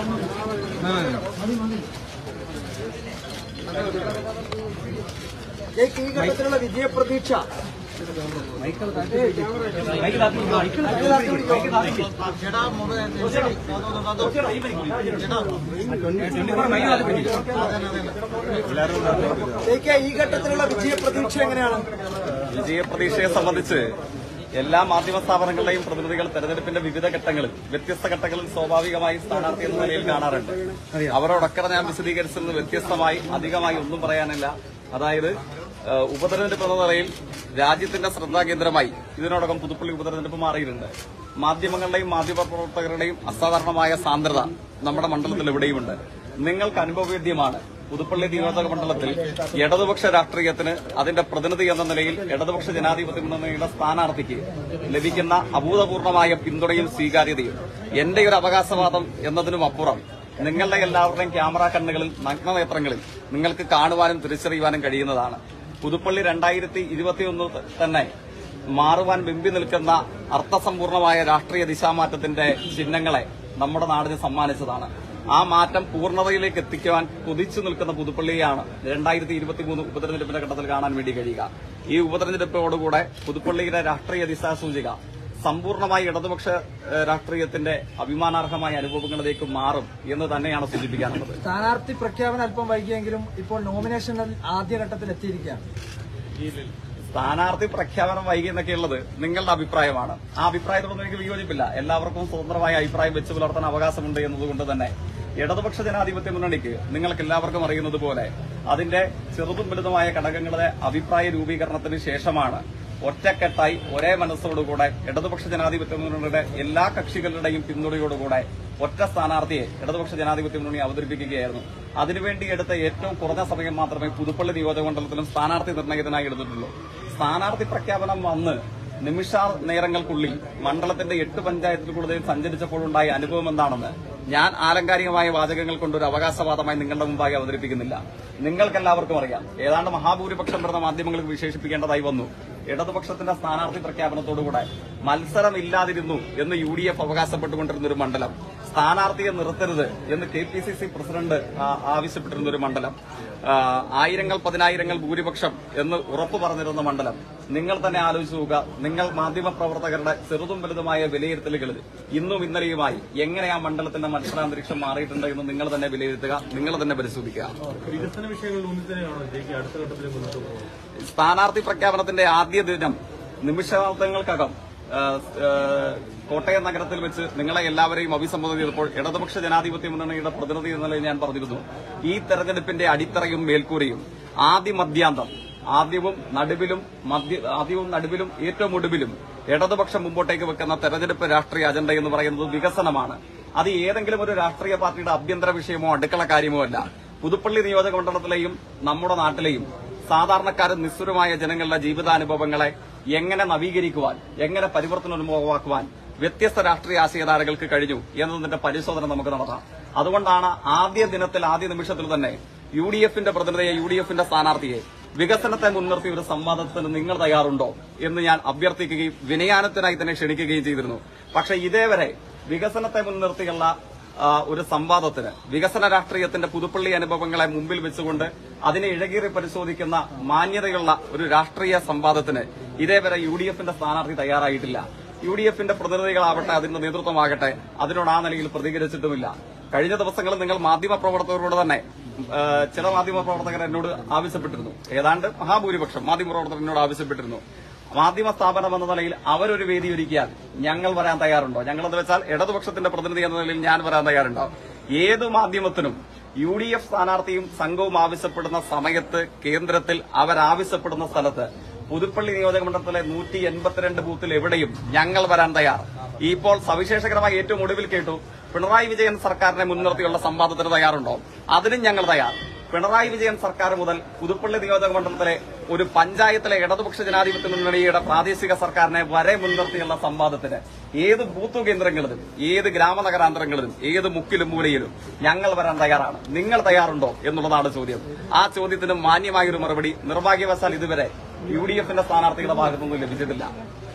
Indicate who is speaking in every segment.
Speaker 1: ജയ്ക്ക് ഈ ഘട്ടത്തിലുള്ള വിജയപ്രതീക്ഷ ജയ്ക്ക് ഈ ഘട്ടത്തിലുള്ള വിജയപ്രതീക്ഷ എങ്ങനെയാണ്
Speaker 2: വിജയപ്രതീക്ഷയെ സംബന്ധിച്ച് എല്ലാ മാധ്യമ സ്ഥാപനങ്ങളുടെയും പ്രതിനിധികൾ തെരഞ്ഞെടുപ്പിന്റെ വിവിധ ഘട്ടങ്ങളിൽ വ്യത്യസ്ത ഘട്ടങ്ങളിൽ സ്വാഭാവികമായും സ്ഥാനാർത്ഥി എന്ന നിലയിൽ കാണാറുണ്ട് അവരോടൊക്കെ ഞാൻ വിശദീകരിച്ചതിൽ നിന്ന് വ്യത്യസ്തമായി അധികമായി ഒന്നും പറയാനില്ല അതായത് ഏഹ്, ഉപതെരഞ്ഞെടുപ്പ് എന്ന നിലയിൽ രാജ്യത്തിന്റെ ശ്രദ്ധാകേന്ദ്രമായി ഇതിനോടകം പുതുപ്പള്ളി ഉപതെരഞ്ഞെടുപ്പ് മാറിയിട്ടുണ്ട് മാധ്യമങ്ങളുടെയും മാധ്യമപ്രവർത്തകരുടെയും അസാധാരണമായ സാന്ദ്രത നമ്മുടെ മണ്ഡലത്തിൽ എവിടെയുമുണ്ട് നിങ്ങൾക്ക് അനുഭവവേദ്യമാണ് പുതുപ്പള്ളി നിയോജക മണ്ഡലത്തിൽ ഇടതുപക്ഷ രാഷ്ട്രീയത്തിന് അതിന്റെ പ്രതിനിധി എന്ന നിലയിൽ ഇടതുപക്ഷ ജനാധിപത്യ മുന്നണിയുടെ സ്ഥാനാർത്ഥിക്ക് ലഭിക്കുന്ന അഭൂതപൂർണമായ പിന്തുണയും സ്വീകാര്യതയും എന്റെ ഒരു അവകാശവാദം എന്നതിനും അപ്പുറം നിങ്ങളുടെ എല്ലാവരുടെയും ക്യാമറ കണ്ണുകളിൽ നഗ്നനേത്രങ്ങളിൽ നിങ്ങൾക്ക് കാണുവാനും തിരിച്ചറിയുവാനും കഴിയുന്നതാണ് പുതുപ്പള്ളി രണ്ടായിരത്തി ഇരുപത്തിയൊന്ന് തന്നെ മാറുവാൻ വെമ്പി നിൽക്കുന്ന അർത്ഥസമ്പൂർണമായ രാഷ്ട്രീയ ദിശാമാറ്റത്തിന്റെ ചിഹ്നങ്ങളെ നമ്മുടെ നാടിന് സമ്മാനിച്ചതാണ് ആ മാറ്റം പൂർണ്ണതയിലേക്ക് എത്തിക്കുവാൻ കൊതിച്ചു നിൽക്കുന്ന പുതുപ്പള്ളിയാണ് രണ്ടായിരത്തി ഇരുപത്തിമൂന്ന് ഉപതെരഞ്ഞെടുപ്പിന്റെ ഘട്ടത്തിൽ കാണാൻ വേണ്ടി കഴിയുക ഈ ഉപതെരഞ്ഞെടുപ്പോടുകൂടെ പുതുപ്പള്ളിയുടെ രാഷ്ട്രീയ ദിശാസൂചിക സമ്പൂർണ്ണമായി ഇടതുപക്ഷ ഏഹ്, രാഷ്ട്രീയത്തിന്റെ അഭിമാനാർഹമായ അനുഭവങ്ങളിലേക്ക് മാറും എന്ന് തന്നെയാണ് സൂചിപ്പിക്കാനുള്ളത്
Speaker 1: സ്ഥാനാർത്ഥി പ്രഖ്യാപനം അല്പം വൈകിയെങ്കിലും ഇപ്പോൾ നോമിനേഷൻ ആദ്യഘട്ടത്തിൽ എത്തിയിരിക്കുകയാണ്
Speaker 2: സ്ഥാനാർത്ഥി പ്രഖ്യാപനം വൈകി എന്നൊക്കെയുള്ളത് നിങ്ങളുടെ അഭിപ്രായമാണ് ആ അഭിപ്രായത്തോടൊന്നും എനിക്ക് വിയോജിപ്പില്ല എല്ലാവർക്കും സ്വതന്ത്രമായ അഭിപ്രായം വെച്ച് പുലർത്താൻ അവകാശമുണ്ട് എന്നതുകൊണ്ട് തന്നെ ഇടതുപക്ഷ ജനാധിപത്യ മുന്നണിക്ക് നിങ്ങൾക്ക് എല്ലാവർക്കും അറിയുന്നത് പോലെ അതിന്റെ ചെറുതും വലുതുമായ ഘടകങ്ങളുടെ അഭിപ്രായ രൂപീകരണത്തിന് ശേഷമാണ് ഒറ്റക്കെട്ടായി ഒരേ മനസ്സോടുകൂടെ ഇടതുപക്ഷ ജനാധിപത്യ മുന്നണിയുടെ എല്ലാ കക്ഷികളുടെയും പിന്തുണയോടുകൂടെ ഒറ്റ സ്ഥാനാർത്ഥിയെ ഇടതുപക്ഷ ജനാധിപത്യ മുന്നണി അവതരിപ്പിക്കുകയായിരുന്നു അതിനുവേണ്ടി എടുത്ത ഏറ്റവും കുറഞ്ഞ സമയം മാത്രമേ പുതുപ്പള്ളി നിയോജകമണ്ഡലത്തിലും സ്ഥാനാർത്ഥി നിർണയത്തിനായി എടുത്തിട്ടുള്ളൂ സ്ഥാനാർത്ഥി പ്രഖ്യാപനം വന്ന് നിമിഷ നേരങ്ങൾക്കുള്ളിൽ മണ്ഡലത്തിന്റെ എട്ട് പഞ്ചായത്തിൽ കൂടുതൽ സഞ്ചരിച്ചപ്പോഴുണ്ടായ അനുഭവം എന്താണെന്ന് ഞാൻ ആലങ്കാരികമായ വാചകങ്ങൾ കൊണ്ട് ഒരു അവകാശവാദമായി നിങ്ങളുടെ മുമ്പായി അവതരിപ്പിക്കുന്നില്ല നിങ്ങൾക്കെല്ലാവർക്കും അറിയാം ഏതാണ്ട് മഹാഭൂരിപക്ഷം വരുന്ന മാധ്യമങ്ങൾക്ക് വിശേഷിപ്പിക്കേണ്ടതായി വന്നു ഇടതുപക്ഷത്തിന്റെ സ്ഥാനാർത്ഥി പ്രഖ്യാപനത്തോടുകൂടെ മത്സരമില്ലാതിരുന്നു എന്ന് യു ഡി എഫ് അവകാശപ്പെട്ടുകൊണ്ടിരുന്ന ഒരു മണ്ഡലം സ്ഥാനാർത്ഥിയെ നിർത്തരുത് എന്ന് K P C C president ആ, ആവശ്യപ്പെട്ടിരുന്ന ഒരു മണ്ഡലം ആ, ആയിരങ്ങൾ പതിനായിരങ്ങൾ ഭൂരിപക്ഷം എന്ന് ഉറപ്പു പറഞ്ഞിരുന്ന മണ്ഡലം നിങ്ങൾ തന്നെ ആലോചിച്ച് നോക്കുക നിങ്ങൾ മാധ്യമപ്രവർത്തകരുടെ ചെറുതും വലുതുമായ വിലയിരുത്തലുകളിൽ ഇന്നും ഇന്നലെയുമായി എങ്ങനെ ആ മണ്ഡലത്തിന്റെ മത്സരാന്തരീക്ഷം മാറിയിട്ടുണ്ട് എന്ന് നിങ്ങൾ തന്നെ വിലയിരുത്തുക നിങ്ങൾ തന്നെ പരിശോധിക്കുക
Speaker 3: വികസന വിഷയങ്ങളിൽ ഊന്നി തന്നെയാണോ ജയിക്ക് അടുത്ത ഘട്ടത്തിലേക്ക് മുന്നോട്ട് പോകുന്നത്
Speaker 2: സ്ഥാനാർത്ഥി പ്രഖ്യാപനത്തിന്റെ ആദ്യ ദിനം നിമിഷാർത്ഥങ്ങൾക്കകം ആ, ആ, കോട്ടയം നഗരത്തിൽ വെച്ച് നിങ്ങളെ എല്ലാവരെയും അഭിസംബോധന ചെയ്തപ്പോൾ ഇടതുപക്ഷ ജനാധിപത്യ മുന്നണിയുടെ പ്രതിനിധി എന്ന നിലയിൽ ഞാൻ പറഞ്ഞിരുന്നു ഈ തെരഞ്ഞെടുപ്പിന്റെ അടിത്തറയും മേൽക്കൂരയും ആദ്യ മധ്യാന്തം ആദ്യവും നടുവിലും മധ്യ ആദ്യവും നടുവിലും ഏറ്റവും ഒടുവിലും ഇടതുപക്ഷം മുമ്പോട്ടേക്ക് വെക്കുന്ന തെരഞ്ഞെടുപ്പ് രാഷ്ട്രീയ അജണ്ട എന്ന് പറയുന്നത് വികസനമാണ് അത് ഏതെങ്കിലും ഒരു രാഷ്ട്രീയ പാർട്ടിയുടെ ആഭ്യന്തര വിഷയമോ അടുക്കള കാര്യമോ അല്ല പുതുപ്പള്ളി നിയോജക മണ്ഡലത്തിലെയും നമ്മുടെ നാട്ടിലെയും സാധാരണക്കാരും നിസ്സുരമായ ജനങ്ങളുടെ ജീവിതാനുഭവങ്ങളെ എങ്ങനെ നവീകരിക്കുവാൻ എങ്ങനെ പരിവർത്തനോന്മുഖമാക്കുവാൻ വ്യത്യസ്ത രാഷ്ട്രീയ ആശയധാരകൾക്ക് കഴിഞ്ഞു എന്നതിന്റെ പരിശോധന നമുക്ക് നടത്താം അതുകൊണ്ടാണ് ആദ്യ ദിനത്തിൽ ആദ്യ നിമിഷത്തിൽ തന്നെ യു ഡി എഫിന്റെ പ്രതിനിധിയെ യു ഡി എഫിന്റെ സ്ഥാനാർത്ഥിയെ വികസനത്തെ മുൻനിർത്തി ഒരു സംവാദത്തിന് നിങ്ങൾ തയ്യാറുണ്ടോ എന്ന് ഞാൻ അഭ്യർത്ഥിക്കുകയും വിനയാനത്തിനായി തന്നെ ക്ഷണിക്കുകയും ചെയ്തിരുന്നു പക്ഷേ ഇതേവരെ വികസനത്തെ മുൻനിർത്തിയുള്ള ആ, ഒരു സംവാദത്തിന് വികസന രാഷ്ട്രീയത്തിന്റെ പുതുപ്പള്ളി അനുഭവങ്ങളെ മുമ്പിൽ വെച്ചുകൊണ്ട് അതിനെ ഇഴകീറി പരിശോധിക്കുന്ന മാന്യതയുള്ള ഒരു രാഷ്ട്രീയ സംവാദത്തിന് ഇതേവരെ യു ഡി എഫിന്റെ സ്ഥാനാർത്ഥി തയ്യാറായിട്ടില്ല യു ഡി എഫിന്റെ പ്രതിനിധികളാവട്ടെ അതിന്റെ നേതൃത്വമാകട്ടെ അതിനോട് ആ നിലയിൽ പ്രതികരിച്ചിട്ടുമില്ല കഴിഞ്ഞ ദിവസങ്ങളിൽ നിങ്ങൾ മാധ്യമപ്രവർത്തകരോട് തന്നെ ആ, ചില മാധ്യമപ്രവർത്തകർ എന്നോട് ആവശ്യപ്പെട്ടിരുന്നു ഏതാണ്ട് മഹാഭൂരിപക്ഷം മാധ്യമപ്രവർത്തകർ എന്നോട് ആവശ്യപ്പെട്ടിരുന്നു മാധ്യമ സ്ഥാപനം എന്ന നിലയിൽ അവരൊരു വേദി ഒരുക്കിയാൽ ഞങ്ങൾ വരാൻ തയ്യാറുണ്ടോ ഞങ്ങളെന്ന് വെച്ചാൽ ഇടതുപക്ഷത്തിന്റെ പ്രതിനിധി എന്ന നിലയിൽ ഞാൻ വരാൻ തയ്യാറുണ്ടോ ഏത് മാധ്യമത്തിനും യു ഡി എഫ് സ്ഥാനാർത്ഥിയും സംഘവും ആവശ്യപ്പെടുന്ന സമയത്ത് കേന്ദ്രത്തിൽ അവരാവശ്യപ്പെടുന്ന സ്ഥലത്ത് പുതുപ്പള്ളി നിയോജകമണ്ഡലത്തിലെ നൂറ്റി എൺപത്തിരണ്ട് ബൂത്തിൽ എവിടെയും ഞങ്ങൾ വരാൻ തയ്യാർ ഇപ്പോൾ സവിശേഷകരമായി ഏറ്റവും ഒടുവിൽ കേട്ടു പിണറായി വിജയൻ സർക്കാരിനെ മുൻനിർത്തിയുള്ള സംവാദത്തിന് തയ്യാറുണ്ടോ അതിനും ഞങ്ങൾ തയ്യാർ പിണറായി വിജയൻ സർക്കാർ മുതൽ പുതുപ്പള്ളി നിയോജക മണ്ഡലത്തിലെ ഒരു പഞ്ചായത്തിലെ ഇടതുപക്ഷ ജനാധിപത്യ മുന്നണിയുടെ പ്രാദേശിക സർക്കാരിനെ വരെ മുൻനിർത്തിയുള്ള സംവാദത്തിന് ഏത് ബൂത്ത് കേന്ദ്രങ്ങളിലും ഏത് ഗ്രാമനഗരാന്തരങ്ങളിലും ഏത് മുക്കിലും മൂലയിലും ഞങ്ങൾ വരാൻ തയ്യാറാണ് നിങ്ങൾ തയ്യാറുണ്ടോ എന്നുള്ളതാണ് ചോദ്യം ആ ചോദ്യത്തിന് മാന്യമായൊരു മറുപടി നിർഭാഗ്യവശാൽ ഇതുവരെ യു ഡി എഫിന്റെ സ്ഥാനാർത്ഥികളുടെ ഭാഗത്തുനിന്നും ലഭിച്ചിട്ടില്ല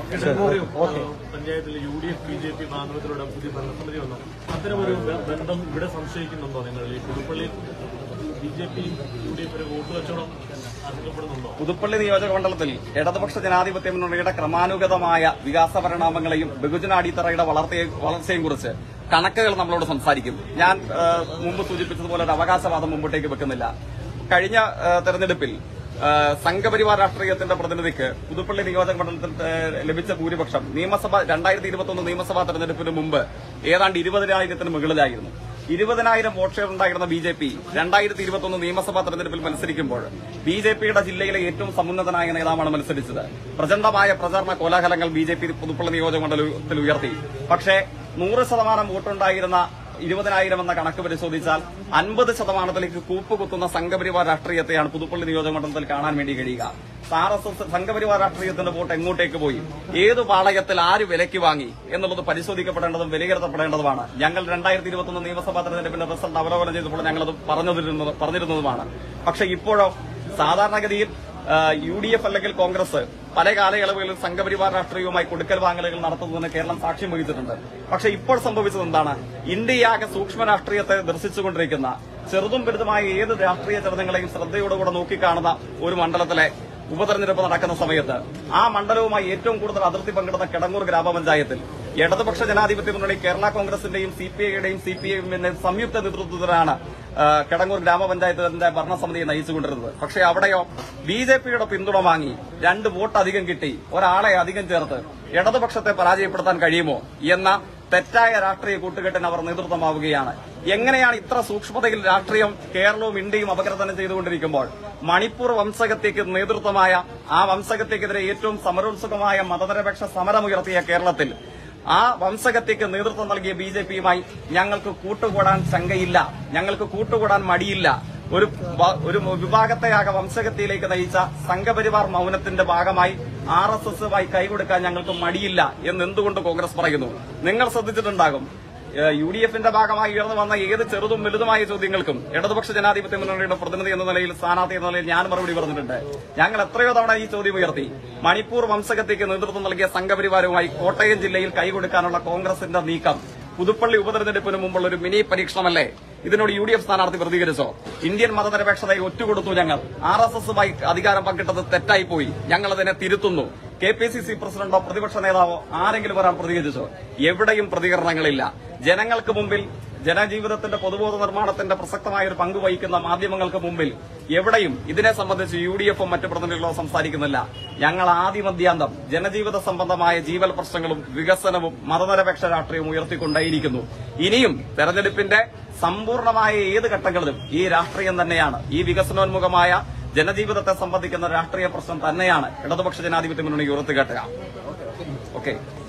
Speaker 3: പഞ്ചായത്തിൽ U D F B J P ഭാഗത്തിലൂടെ പുതിയ ഭരണസമിതി വന്നു അത്തരമൊരു ബ- ബന്ധം ഇവിടെ സംശയിക്കുന്നുണ്ടോ നിങ്ങൾ ഈ Puthuppally B J P U D എഫിന് വോട്ട് കച്ചവടം ആശങ്കപ്പെടുന്നുണ്ടോ
Speaker 2: പുതുപ്പള്ളി നിയോജക മണ്ഡലത്തിൽ ഇടതുപക്ഷ ജനാധിപത്യ മുന്നണിയുടെ ക്രമാനുഗതമായ വികാസ പരിണാമങ്ങളെയും ബഹുജന അടിത്തറയുടെ വളർത്തയെ- വളർച്ചയും കുറിച്ച് കണക്കുകൾ നമ്മളോട് സംസാരിക്കും ഞാൻ ആ, മുമ്പ് സൂചിപ്പിച്ചതുപോലെ ഒരു അവകാശവാദം മുമ്പോട്ടേക്ക് വെക്കുന്നില്ല കഴിഞ്ഞ ആ, തെരഞ്ഞെടുപ്പിൽ ആ, സംഘപരിവാർ രാഷ്ട്രീയത്തിന്റെ പ്രതിനിധിക്ക് പുതുപ്പള്ളി നിയോജക മണ്ഡലത്തിൽ ആ, ലഭിച്ച ഭൂരിപക്ഷം നിയമസഭ രണ്ടായിരത്തി ഇരുപത്തൊന്ന് നിയമസഭാ തെരഞ്ഞെടുപ്പിന് മുമ്പ് ഏതാണ്ട് ഇരുപതിനായിരത്തിന് മുകളിലായിരുന്നു ഇരുപതിനായിരം വോട്ട് ഷെയർ ഉണ്ടായിരുന്ന ബി ജെ പി രണ്ടായിരത്തി ഇരുപത്തൊന്ന് നിയമസഭാ തെരഞ്ഞെടുപ്പിൽ മത്സരിക്കുമ്പോൾ ബി ജെ പിയുടെ ജില്ലയിലെ ഏറ്റവും സമുന്നതനായ നേതാവാണ് മത്സരിച്ചത് പ്രചണ്ഡമായ പ്രചാരണ കോലാഹലങ്ങൾ ബി ജെ പി പുതുപ്പള്ളി നിയോജക മണ്ഡലത്തിൽ ഉയർത്തി പക്ഷേ നൂറ് ശതമാനം വോട്ടുണ്ടായിരുന്ന ഇരുപതിനായിരം എന്ന കണക്ക് പരിശോധിച്ചാൽ അൻപത് ശതമാനത്തിലേക്ക് കൂപ്പുകുത്തുന്ന സംഘപരിവാർ രാഷ്ട്രീയത്തെയാണ് പുതുപ്പള്ളി നിയോജക മണ്ഡലത്തിൽ കാണാൻ വേണ്ടി കഴിയുക ആർ എസ് എസ് സംഘപരിവാർ രാഷ്ട്രീയത്തിന്റെ വോട്ട് എങ്ങോട്ടേക്ക് പോയി ഏത് പാളയത്തിൽ ആര് വിലയ്ക്ക് വാങ്ങി എന്നുള്ളത് പരിശോധിക്കപ്പെടേണ്ടതും വിലയിരുത്തപ്പെടേണ്ടതുമാണ് ഞങ്ങൾ രണ്ടായിരത്തി ഇരുപത്തൊന്ന് നിയമസഭാ തെരഞ്ഞെടുപ്പിന്റെ റിസൾട്ട് അവലോകനം ചെയ്തപ്പോൾ ഞങ്ങളത് പറഞ്ഞിരുന്നത് പറഞ്ഞിരുന്നതുമാണ് പക്ഷെ ഇപ്പോഴോ സാധാരണഗതിയിൽ യു ഡി എഫ് അല്ലെങ്കിൽ കോൺഗ്രസ് പല കാലയളവുകളിൽ സംഘപരിവാർ രാഷ്ട്രീയവുമായി കൊടുക്കൽ വാങ്ങലുകൾ നടത്തുന്നതിന് കേരളം സാക്ഷ്യം വഹിച്ചിട്ടുണ്ട് പക്ഷെ ഇപ്പോൾ സംഭവിച്ചത് എന്താണ് ഇന്ത്യയാകെ സൂക്ഷ്മ രാഷ്ട്രീയത്തെ ദർശിച്ചുകൊണ്ടിരിക്കുന്ന ചെറുതും വലുതുമായ ഏത് രാഷ്ട്രീയ ചലനങ്ങളെയും ശ്രദ്ധയോടുകൂടെ നോക്കിക്കാണുന്ന ഒരു മണ്ഡലത്തിലെ ഉപതെരഞ്ഞെടുപ്പ് നടക്കുന്ന സമയത്ത് ആ മണ്ഡലവുമായി ഏറ്റവും കൂടുതൽ അതിർത്തി പങ്കിടുന്ന കിടങ്ങൂർ ഗ്രാമപഞ്ചായത്തിൽ ഇടതുപക്ഷ ജനാധിപത്യ മുന്നണി കേരള കോൺഗ്രസിന്റെയും സി പി ഐയുടെയും സി പി ഐഎമ്മിന്റെയും സംയുക്ത നേതൃത്വത്തിലാണ് ആ, കിടങ്ങൂർ ഗ്രാമപഞ്ചായത്തിന്റെ ഭരണസമിതിയെ നയിച്ചുകൊണ്ടിരുന്നത് പക്ഷേ അവിടെയോ ബി ജെ പിയുടെ പിന്തുണ വാങ്ങി രണ്ട് വോട്ട് അധികം കിട്ടി ഒരാളെ അധികം ചേർത്ത് ഇടതുപക്ഷത്തെ പരാജയപ്പെടുത്താൻ കഴിയുമോ എന്ന തെറ്റായ രാഷ്ട്രീയ കൂട്ടുകെട്ടിന് അവർ നേതൃത്വമാവുകയാണ് എങ്ങനെയാണ് ഇത്ര സൂക്ഷ്മതയിൽ രാഷ്ട്രീയം കേരളവും ഇന്ത്യയും അപകീർത്തനം ചെയ്തുകൊണ്ടിരിക്കുമ്പോൾ മണിപ്പൂർ വംശഗത്യക്ക് നേതൃത്വമായ ആ വംശഗത്യക്കെതിരെ ഏറ്റവും സമരോത്സുകമായ മതനിരപേക്ഷ സമരമുയർത്തിയ കേരളത്തിൽ ആ വംശഗത്യക്ക് നേതൃത്വം നൽകിയ ബി ജെ പിയുമായി ഞങ്ങൾക്ക് കൂട്ടുകൂടാൻ ശങ്കയില്ല ഞങ്ങൾക്ക് കൂട്ടുകൂടാൻ മടിയില്ല ഒരു വ- ഒരു വിഭാഗത്തെയാകെ വംശഗത്യയിലേക്ക് നയിച്ച സംഘപരിവാർ മൌനത്തിന്റെ ഭാഗമായി ആർ എസ് എസുമായി കൈകൊടുക്കാൻ ഞങ്ങൾക്ക് മടിയില്ല എന്ന് എന്തുകൊണ്ട് കോൺഗ്രസ് പറയുന്നു നിങ്ങൾ ശ്രദ്ധിച്ചിട്ടുണ്ടാകും ഏഹ് യു ഡി എഫിന്റെ ഭാഗമായി ഉയർന്നു വന്ന ഏത് ചെറുതും വലുതുമായ ചോദ്യങ്ങൾക്കും ഇടതുപക്ഷ ജനാധിപത്യ മുന്നണിയുടെ പ്രതിനിധി എന്ന നിലയിൽ സ്ഥാനാർത്ഥി എന്ന നിലയിൽ ഞാൻ മറുപടി പറഞ്ഞിട്ടുണ്ട് ഞങ്ങൾ എത്രയോ തവണ ഈ ചോദ്യം ഉയർത്തി മണിപ്പൂർ വംശഗത്യക്ക് നേതൃത്വം നൽകിയ സംഘപരിവാരവുമായി കോട്ടയം ജില്ലയിൽ കൈകൊടുക്കാനുള്ള കോൺഗ്രസിന്റെ നീക്കം പുതുപ്പള്ളി ഉപതെരഞ്ഞെടുപ്പിന് മുമ്പുള്ള ഒരു മിനി പരീക്ഷണമല്ലേ ഇതിനോട് യു ഡി എഫ് സ്ഥാനാർത്ഥി പ്രതികരിച്ചോ ഇന്ത്യൻ മതനിരപേക്ഷതയെ ഒറ്റുകൊടുത്തു ഞങ്ങൾ ആർ എസ് എസുമായി അധികാരം പങ്കിട്ടത് തെറ്റായിപ്പോയി ഞങ്ങൾ അതിനെ തിരുത്തുന്നു കെ പി സി സി പ്രസിഡന്റോ പ്രതിപക്ഷ നേതാവോ ആരെങ്കിലും ഒരാൾ പ്രതികരിച്ചോ എവിടെയും പ്രതികരണങ്ങളില്ല ജനങ്ങൾക്ക് മുമ്പിൽ ജനജീവിതത്തിന്റെ പൊതുബോധ നിർമ്മാണത്തിന്റെ പ്രസക്തമായ ഒരു പങ്ക് വഹിക്കുന്ന മാധ്യമങ്ങൾക്ക് മുമ്പിൽ എവിടെയും ഇതിനെ സംബന്ധിച്ച് യു ഡി എഫും മറ്റു പ്രതിനിധികളോ സംസാരിക്കുന്നില്ല ഞങ്ങൾ ആദ്യമദ്യാന്തം ജനജീവിത സംബന്ധമായ ജീവൽ പ്രശ്നങ്ങളും വികസനവും മതനിരപേക്ഷ രാഷ്ട്രീയവും ഉയർത്തിക്കൊണ്ടേയിരിക്കുന്നു ഇനിയും തെരഞ്ഞെടുപ്പിന്റെ സമ്പൂർണമായ ഏത് ഘട്ടങ്ങളിലും ഈ രാഷ്ട്രീയം തന്നെയാണ് ഈ വികസനോന്മുഖമായ ജനജീവിതത്തെ സംബന്ധിക്കുന്ന രാഷ്ട്രീയ പ്രശ്നം തന്നെയാണ് ഇടതുപക്ഷ ജനാധിപത്യ മുന്നണി ഉയർത്തിക്കാട്ടുക ഓക്കെ